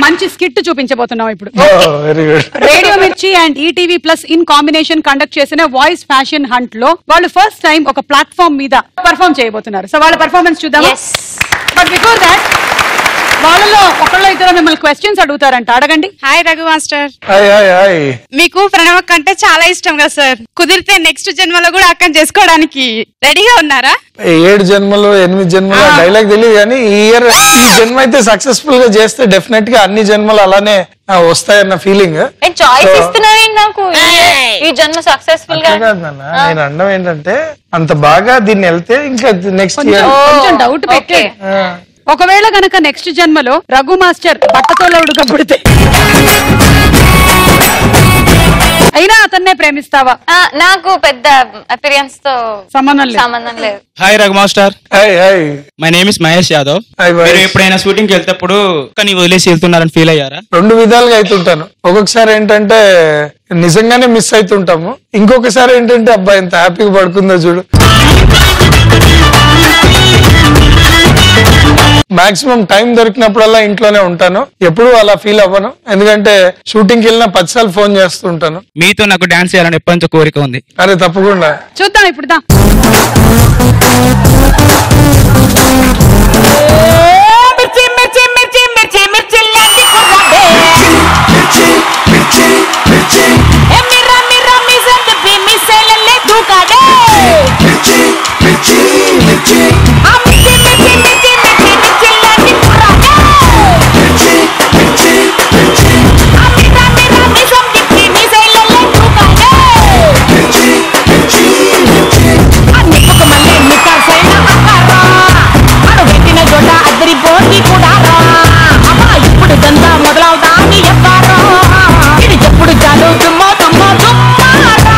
మంచి స్కిట్ చూపించబోతున్నాం ఇప్పుడు very good radio Mirchi and ETV plus in combination conduct చేసిన వాయిస్ ఫ్యాషన్ హంట్ లో వాళ్ళు ఫస్ట్ టైం ఒక ప్లాట్ఫామ్ మీద పర్ఫామ్ చేయబోతున్నారు సో వాళ్ళ పర్ఫార్మెన్స్ చూద్దాం బట్ బిఫోర్ దాట్ వాళ్ళలో ఒకళ్ళు ఇద్దరు మిమ్మల్ని క్వశ్చన్స్ అడుగుతారంట అడగండి hi Raghu master hi hi hi మీకు ప్రణవక్ అంటే చాలా ఇష్టం కదా సార్ కుదిరితే నెక్స్ట్ జన్మలో కూడా అక్కని చేసుకోవడానికి రెడీగా ఉన్నారా ఏడు జన్మలు ఎనిమిది జన్మలు డైలాగ్ తెలియదు కానీ ఈ ఇయర్ ఈ జన్మ అయితే సక్సెస్ఫుల్ గా చేస్తే డెఫినెట్ గా అన్ని జన్మలు అలానే ఆ, వస్తాయన్న ఫీలింగ్ చాయిస్ ఇస్తున్నావేంటి నాకు ఈ- ఈ జన్మ సక్సెస్ఫుల్ గా కాదు నాన్న నేను అనడం ఏంటంటే అంత బాగా దీన్ని వెళ్తే ఇంకా నెక్స్ట్ ఇయర్ కొంచెం డౌట్ పెట్టే ఒకవేళ గనక నెక్స్ట్ జన్మలో రఘు మాస్టర్ బట్టతోలో ఉడకబడితే అయినా అతన్నే ప్రేమిస్తావా ఆ, నాకు పెద్ద అపీరియన్స్ తో సంబంధం లేదు సంబంధం లేదు hi Raghu master hi hi my name is Mahesh Yadav Hi, Mahesh. మీరు ఎప్పుడైనా షూటింగ్ కి వెళ్తేప్పుడు కానీ వదిలేసి వెళ్తున్నారని ఫీల్ అయ్యారా రెండు విధాలుగా అవుతుంటాను ఒక్కొక్కసారి ఏంటంటే నిజంగానే మిస్ అవుతుంటాము ఇంకొకసారి ఏంటంటే అబ్బాయి ఎంత హ్యాపీగా పడుకుందో చూడు మాక్సిమం టైం దొరికినప్పుడల్లా ఇంట్లోనే ఉంటాను ఎప్పుడు అలా ఫీల్ అవ్వను ఎందుకంటే షూటింగ్కి వెళ్ళినా పదిసార్లు ఫోన్ చేస్తుంటాను మీతో నాకు డాన్స్ చేయాలని ఎప్పటి నుంచో కోరిక ఉంది అరే తప్పకుండా చూద్దాం ఇప్పుడు దా మిర్చి మిర్చి మిర్చి మిర్చి మిర్చి లాంటి కుర్రాడే ఏ మిర్రా మిర్రా మిజం తిప్పి మిస్సెలల్లే దూకాడే ఆ మిర్చి మిర్చి మిర్చి మిర్చి మిర్చి లాంటి కుర్రాడే ఆ మిర్రా మిర్రా మిజం తిప్పి మిస్సెలల్లే దూకాడే ఆ నిప్పుకు మళ్ళీ నిక్కాసైన అక్కారా అడు పెట్టిన జొడ్డ అద్దరి పోటీ కూడా రా అమ్మా ఇప్పుడు దంతా మొదలవుతాని చెప్పారా ఇది ఎప్పుడు చాలు దుమ్మో దుమ్మో దుమ్మారా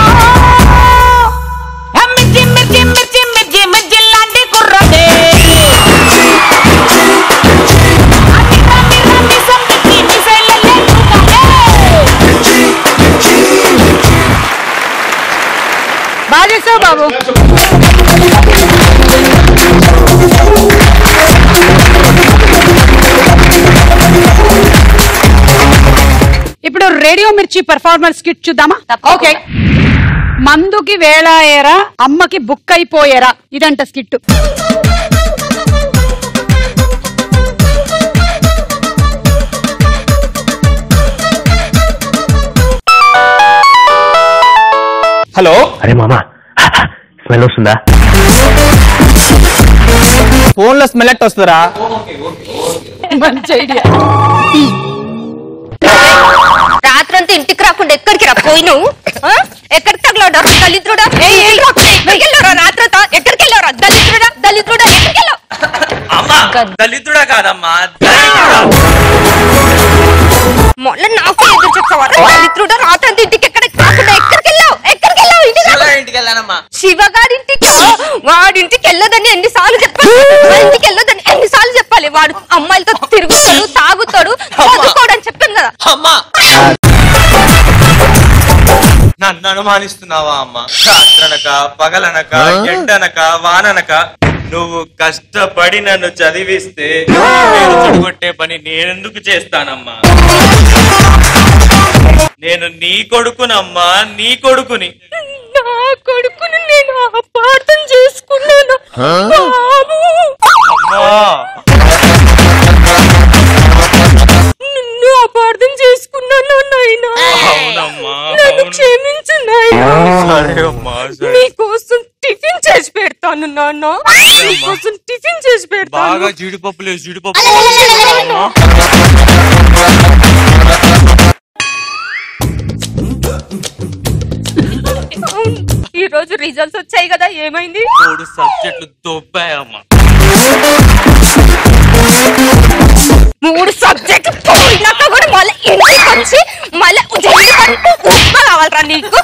ఆ మిర్చి మిర్చి మిర్చి మిర్చి మిర్చి లాంటి కుర్రదే ఆ మిర్ర మిర్ర మిసం తిప్పి మిసైలల్లే దూకాలే. బాగా చేసావు బాబు ఇప్పుడు రేడియో మిర్చి పర్ఫార్మర్ స్కిట్ చూద్దామా ఓకే మందుకి వేళాయేరా అమ్మకి బుక్ అయిపోయేరా ఇదంట స్కిట్ హలో అరే మామా స్మెల్ వస్తుందా ఫోన్ లో స్మెల్ ఎట్ వస్తుందా మంచి ఐడియా రాత్రంతా ఇంటికి రాకుండా ఎక్కడికి రా పోయి నువ్వు ఆ? ఎక్కడికి తగలడా దళితుడా ఏ, ఏంట్రా? ఎక్కడికి వెళ్ళావురా రాత్రంతా ఎక్కడికి వెళ్ళావురా దళితుడా దళితుడా ఎక్కడికి వెళ్ళావు అమ్మా దళితుడా కాదమ్మా మొన్న నాకు ఎదురు చెప్తావా దళితుడా రాత్రంతా ఇంటికి ఎక్కడికి రాకుండా ఎక్కడికి వెళ్ళావు ఎక్కడికి వెళ్ళావు ఇంటికి రా. ఇంటికి వెళ్ళానమ్మా శివగాడింటికి వాడింటికి వెళ్ళదని ఎన్నిసార్లు చెప్పాలి వాడి ఇంటికి వెళ్ళదని ఎన్నిసార్లు చెప్పాలి వాడు అమ్మాయిలతో తిరుగుతాడు తాగుతాడు చదువుకోడు అని చెప్పాను కదా అమ్మా నన్ను అనుమానిస్తున్నావా అమ్మా రాత్రనక పగలనక ఎండనక వాననక నువ్వు కష్టపడి నన్ను చదివిస్తే నేను చెడగొట్టే పని నేనెందుకు చేస్తానమ్మా నేను నీ కొడుకునమ్మా నీ కొడుకుని నా కొడుకుని నేను అపార్థం చేసుకున్నాను బాబు అమ్మా నిన్ను అపార్థం చేసుకున్నాను నాయనా అవునమ్మా నన్ను అవును. క్షమించు నాయనా సరే అమ్మా సరే నీకోసం టిఫిన్ చేసి పెడతాను నాన్న నీకోసం టిఫిన్ చేసి పెడతాను బాగా జీడిపప్పులే జీడిపప్పు అమ్మా. ఈ రోజు రిజల్ట్స్ వచ్చాయి కదా ఏమైంది మూడు సబ్జెక్టులు దొబ్బాయమ్మా మూడు సబ్జెక్ట్ పోయినాక కూడా మళ్ళీ ఇంటికి వచ్చి మళ్ళీ జల్ది పట్టు ఉప్మా కావాలరా నీకు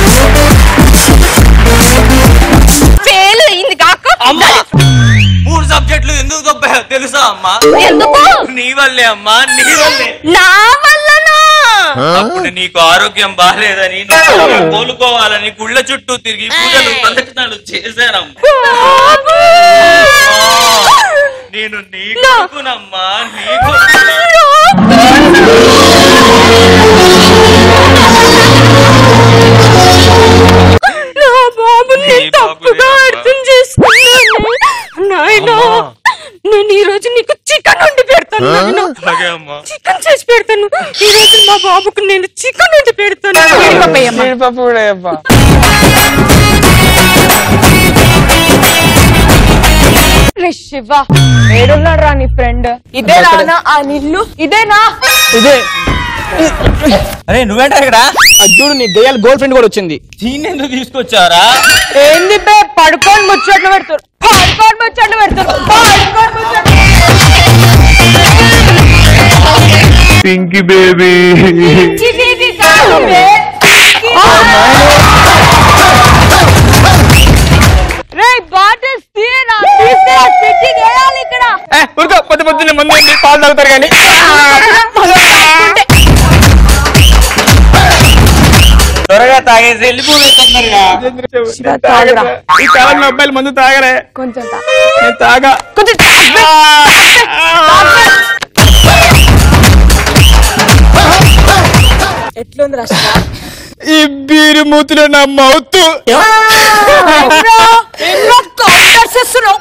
ఫెయిల్ అయింది కాక అమ్మా మూడు సబ్జెక్టులు ఎందుకు దొబ్బాయో తెలుసా అమ్మా ఎందుకు నీ వల్లే అమ్మా నీ వల్లే నా వల్లనా అప్పుడు నీకు ఆరోగ్యం బాగాలేదని నువ్వు కోలుకోవాలని గుళ్ళ చుట్టూ తిరిగి పూజలు ప్రదక్షిణాలు చేశానమ్మా బాబు! నేను నీ కొడుకునమ్మా నీ కొడుకుని. నా నా బాబుని నీ నేను తప్పుగా బాబునే అర్థం చేసుకున్నాను నాయనా నేను ఈ రోజు నీకు చికెన్ వండి పెడతాను నాయనా. అలాగే అమ్మా చికెన్ చేసి పెడతాను ఈ రోజు మా బాబుకు నేను చికెన్ వండి పెడతాను జీడిపప్పు కూడా అబ్బా రే శివ ఏడున్నాడు రా నీ ఫ్రెండ్ ఇదేనా అన్న ఆ నిల్లు ఇదేనా ఇదే అరే నువ్వేంటా ఇక్కడ అది చూడు నీ దయ్యాల గర్ల్ ఫ్రెండ్ కూడా వచ్చింది దీన్ని ఎందుకు తీసుకొచ్చారా ఏంది బే పడుకొని ముచ్చట్లు పెడతారు పడుకొని ముచ్చట్లు పెడతారు పడుకొని ముచ్చట్లు పింకీ బేబీ చిటికి కాదు బే. రేయ్ బాటిల్స్ తీయరా తీస్తే పెట్టి వేయాలి ఇక్కడ ఏ, ఊరుకో పొద్దు పొద్దున్నే మందు ఉంది, పాలు తాగుతారు కానీ త్వరగా తాగేసి వెళ్ళిపోతున్నారుగా ఈ కాలంలో అబ్బాయిలు మందు తాగరే కొంచెం తా. నేను తాగా కొంచెం ఎట్లుంది రా ఈ బీరు మూతిలో నా మౌత్ ఎన్నో కౌంటర్స్ ఇస్తున్నావు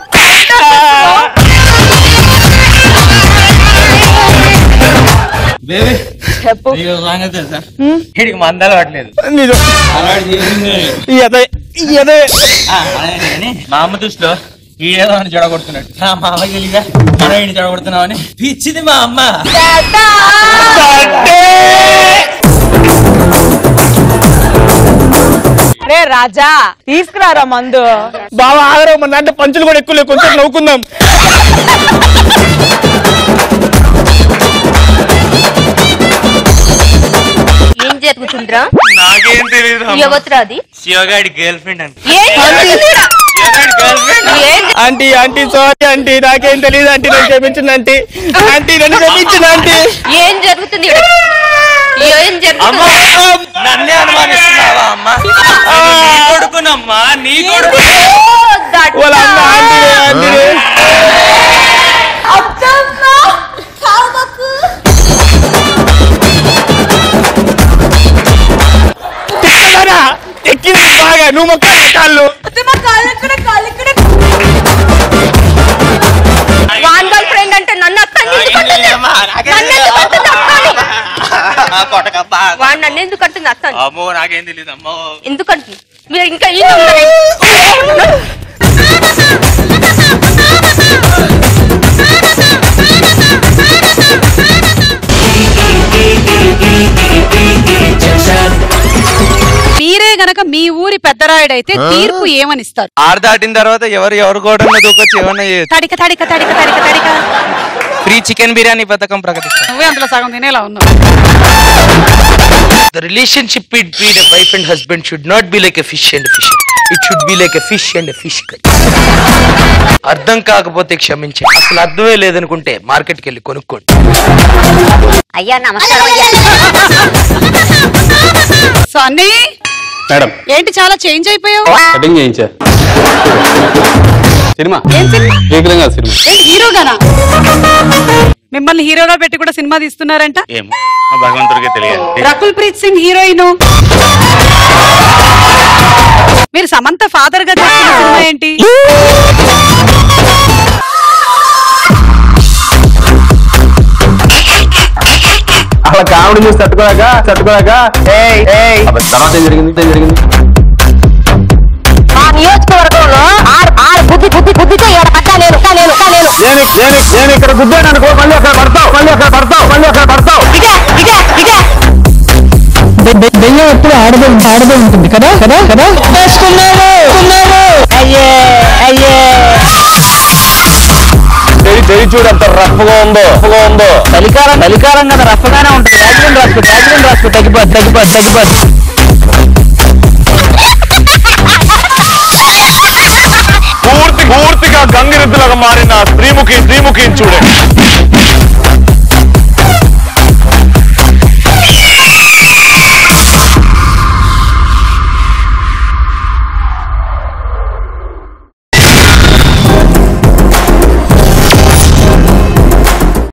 బేబీ చెప్పు నీకు ఒక సంగతి తెలుసా వీడికి మందాలు పట్టలేదు నిజం అలాంటి చేసింది ఈ అదే ఈ అదే ఆ, అలాగే కానీ మా అమ్మ దృష్టిలో ఈడేదో అని చెడగొడుతున్నాడు నా మామ తెలియదా మనం ఈయన చెడగొడుతున్నామని పిచ్చిది మా అమ్మ రే రాజా తీసుకురారా మందు బాగా ఆగరా మన దాంట్లో పంచులు కూడా ఎక్కువ లేవు కొంచెం నవ్వుకుందాం ఏం జరుగుతుందిరా నాకేం తెలియదు ఎవతురా అది శివగాడి గర్ల్ ఫ్రెండ్ అంట ఏం జరుగుతుందిరా? శివగాడి గర్ల్ ఫ్రెండ్ ఏం ఆంటీ ఆంటీ సారీ ఆంటీ నాకేం తెలియదు ఆంటీ నన్ను క్షమించింది ఆంటీ ఆంటీ నన్ను క్షమించింది ఆంటీ ఏం జరుగుతుంది ఈడ? ఏం అమ్మ జరుగుతుంది నన్నే అనుమానిస్తున్నావా అమ్మ నీ కొడుకునమ్మా నీ కొడుకు ఓ, దట్ వాళ్ళ అమ్మ ఆంటీనే ఆంటీనే అత్తమ్మ, కావకు. తిక్కలారా ఎక్కింది బాగా నువ్వు మొక్క కాళ్ళు అత్తమ్మ, కాళ్ళెక్కడ, కాళ్ళెక్కడ? వాన్ గర్ల్ ఫ్రెండ్ అంటే నన్ను అక్క ఎందుకు అంటుంది? నన్ను ఎందుకు అంటుంది అక్క అని? కొట్టకబ్బా వాడు నన్ను ఎందుకు అంటుంది అక్క అని? అమ్మో నాకేం తెలియదు అమ్మో ఎందుకంటుంది మీరు ఇంకా ఈయన ఉన్నారా? మీరే గనక మీ ఊరి పెద్దరాయుడైతే తీర్పు ఏమనిస్తారు ఆరు దాటిన తర్వాత ఎవరు ఎవరు కూడా దూకొచ్చి ఏమన్నా చేయొచ్చు తడిక తడిక తడిక తడిక తడిక ఫ్రీ చికెన్ బిర్యానీ పథకం ప్రకటిస్తారు నువ్వే అందులో సగం తినేలా ఉన్నావు The relationship between a wife and husband should not be like a fish and a fish. It should be like a fish and a fish. అర్థం కాకపోతే క్షమించండి అసలు అర్థమే లేదనుకుంటే మార్కెట్కి వెళ్ళి కొనుక్కోండి అయ్యా నమస్కారం అయ్యా సో అన్నీ మేడం ఏంటి చాలా చేంజ్ అయిపోయావు కటింగ్ చేయించా సినిమా ఏం సినిమా శీఘ్రంగా సినిమా ఏంటి హీరోగానా మిమ్మల్ని హీరోగా పెట్టి కూడా సినిమా తీస్తున్నారంట ఏమో ఆ భగవంతుడికే తెలియాలి రకుల్ ప్రీత్ సింగ్ హీరోయిన్ మీరు సమంత ఫాదర్ గా చేస్తున్న సినిమా ఏంటి అలా కామెడీ చూసి తట్టుకోలేక తట్టుకోలేక అబ్బా, తర్వాత ఏం జరిగింది ఏం జరిగింది మా నియోజకవర్గంలో ఆరు ఆరు బుద్ధి బుద్ధి బుద్ధితో ఏడు పడ్డా నేను కా నేను కా నేను నేను నేను నేను ఇక్కడ గుద్దాను అనుకో మళ్ళీ అక్కడ పడతావు మళ్ళీ అక్కడ పడతావు మళ్ళీ అక్కడ పడతావు ఇదే ఇదే ఇదే దెయ్యం ఎప్పుడు ఆడదే ఆడదే ఉంటుంది కదా కదా కదా వేసుకున్నారు అయ్యే అయ్యే చెయ్యి చెయ్యి చూడు ఎంత రఫ్గా ఉందో రఫ్గా ఉందో చలికాలం చలికాలం కదా రఫ్గానే ఉంటుంది వ్యాజిలిన్ రాసుకో వ్యాజిలిన్ రాసుకో తగ్గిపోద్ది తగ్గిపోద్ది తగ్గిపోద్ది పూర్తి పూర్తిగా గంగిరెద్దులాగా మారిన శ్రీముఖి శ్రీముఖి చూడండి